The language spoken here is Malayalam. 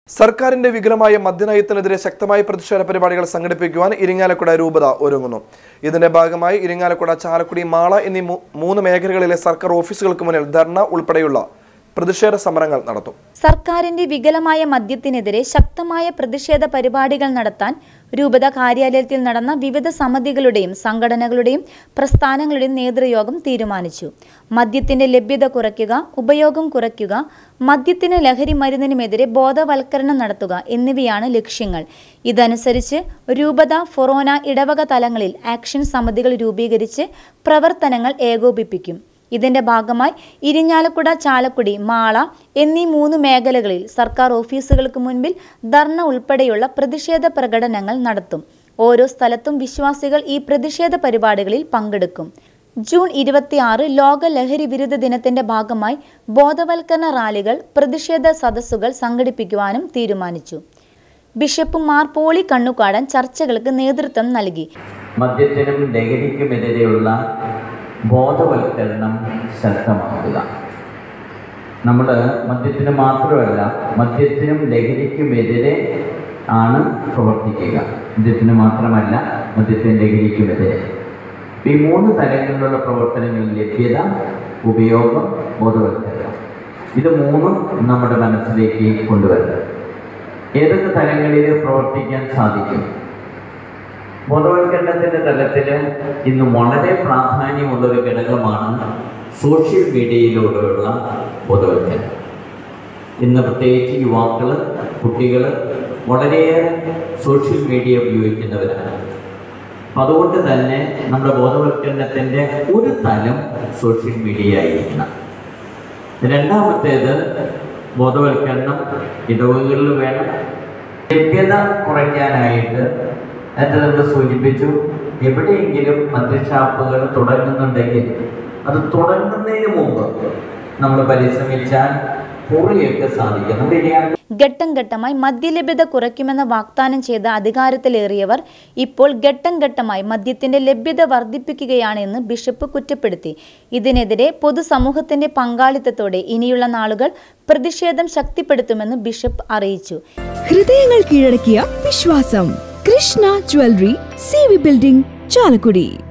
സർക്കാരിന്റെ വികലമായ മദ്യനയത്തിനെതിരെ ശക്തമായ പ്രതിഷേധ പരിപാടികൾ സംഘടിപ്പിക്കുവാൻ ഇരിങ്ങാലക്കുട രൂപത ഒരുങ്ങുന്നു ഇതിന്റെ ഭാഗമായി ഇരിങ്ങാലക്കുട ചാലക്കുടി മാള എന്നീ മൂ- മൂന്ന് മേഖലകളിലെ സർക്കാർ ഓഫീസുകൾക്ക് മുന്നിൽ ധർണ ഉൾപ്പെടെയുള്ള പ്രതിഷേധ സമരങ്ങൾ നടത്തും സർക്കാരിന്റെ വികലമായ മദ്യത്തിനെതിരെ ശക്തമായ പ്രതിഷേധ പരിപാടികൾ നടത്താൻ രൂപത കാര്യാലയത്തിൽ നടന്ന വിവിധ സമിതികളുടെയും സംഘടനകളുടെയും പ്രസ്ഥാനങ്ങളുടെയും നേതൃയോഗം തീരുമാനിച്ചു മദ്യത്തിന്റെ ലഭ്യത കുറയ്ക്കുക ഉപയോഗം കുറയ്ക്കുക മദ്യത്തിന് ലഹരി മരുന്നിനുമെതിരെ ബോധവൽക്കരണം നടത്തുക എന്നിവയാണ് ലക്ഷ്യങ്ങൾ ഇതനുസരിച്ച് രൂപത ഫൊറോന ഇടവക തലങ്ങളിൽ ആക്ഷൻ സമിതികൾ രൂപീകരിച്ച് പ്രവർത്തനങ്ങൾ ഏകോപിപ്പിക്കും ഇതിന്റെ ഭാഗമായി ഇരിഞ്ഞാലക്കുട ചാലക്കുടി മാള എന്നീ മൂന്ന് മേഖലകളിൽ സർക്കാർ ഓഫീസുകൾക്ക് മുൻപിൽ ധർണ ഉൾപ്പെടെയുള്ള പ്രതിഷേധ പ്രകടനങ്ങൾ നടത്തും ഓരോ സ്ഥലത്തും വിശ്വാസികൾ ഈ പ്രതിഷേധ പരിപാടികളിൽ പങ്കെടുക്കും ജൂൺ ഇരുപത്തിയാറ് ലോക ലഹരി വിരുദ്ധ ദിനത്തിന്റെ ഭാഗമായി ബോധവൽക്കരണ റാലികൾ പ്രതിഷേധ സദസ്സുകൾ സംഘടിപ്പിക്കുവാനും തീരുമാനിച്ചു ബിഷപ്പ് മാർ പോളി കണ്ണുകാടൻ ചർച്ചകൾക്ക് നേതൃത്വം നൽകി മദ്യത്തിനും ലഹരിക്കുമെതിരെയുള്ള ബോധവൽക്കരണം ശക്തമാക്കുക നമ്മൾ മദ്യത്തിന് മാത്രമല്ല മദ്യത്തിനും ലഹരിക്കുമെതിരെ ആണ് പ്രവർത്തിക്കുക മദ്യത്തിന് മാത്രമല്ല മദ്യത്തിനും ലഹരിക്കുമെതിരെ ഈ മൂന്ന് തലങ്ങളിലുള്ള പ്രവർത്തനങ്ങളിൽ ലഭ്യത ഉപയോഗം ബോധവൽക്കരണം ഇത് മൂന്നും നമ്മുടെ മനസ്സിലേക്ക് കൊണ്ടുവരണം ഏതൊക്കെ തലങ്ങളിൽ പ്രവർത്തിക്കാൻ സാധിക്കും ബോധവൽക്കരണത്തിന്റെ തലത്തിൽ ഇന്ന് വളരെ പ്രാധാന്യമുള്ള ഒരു ഘടകമാണ് സോഷ്യൽ മീഡിയയിലൂടെയുള്ള ബോധവൽക്കരണം ഇന്ന് പ്രത്യേകിച്ച് യുവാക്കൾ കുട്ടികൾ വളരെയേറെ സോഷ്യൽ മീഡിയ ഉപയോഗിക്കുന്നവരാണ് അപ്പം അതുകൊണ്ട് തന്നെ നമ്മുടെ ബോധവൽക്കരണത്തിൻ്റെ ഒരു തലം സോഷ്യൽ മീഡിയ ആയിരിക്കണം രണ്ടാമത്തേത് ബോധവൽക്കരണം ഇടവുകളിൽ വേണം ലഭ്യത കുറയ്ക്കാനായിട്ട് നേരത്തെ നമ്മൾ സൂചിപ്പിച്ചു എവിടെയെങ്കിലും മദ്യഷാപ്പുകൾ തുടങ്ങുന്നുണ്ടെങ്കിൽ അത് തുടങ്ങുന്നതിന് മുമ്പ് നമ്മൾ പരിശ്രമിച്ചാൽ കുറേയൊക്കെ സാധിക്കും നമ്മുടെ ഇരിയാൻ ഘട്ടം ഘട്ടമായി മദ്യലഭ്യത കുറയ്ക്കുമെന്ന് വാഗ്ദാനം ചെയ്ത അധികാരത്തിലേറിയവർ ഇപ്പോൾ ഘട്ടം ഘട്ടമായി മദ്യത്തിന്റെ ലഭ്യത വർദ്ധിപ്പിക്കുകയാണെന്ന് ബിഷപ്പ് കുറ്റപ്പെടുത്തി ഇതിനെതിരെ പൊതുസമൂഹത്തിന്റെ പങ്കാളിത്തത്തോടെ ഇനിയുള്ള നാളുകൾ പ്രതിഷേധം ശക്തിപ്പെടുത്തുമെന്ന് ബിഷപ്പ് അറിയിച്ചു ഹൃദയങ്ങൾ കീഴടക്കിയ വിശ്വാസം Krishna jewellery C V building Chalakudy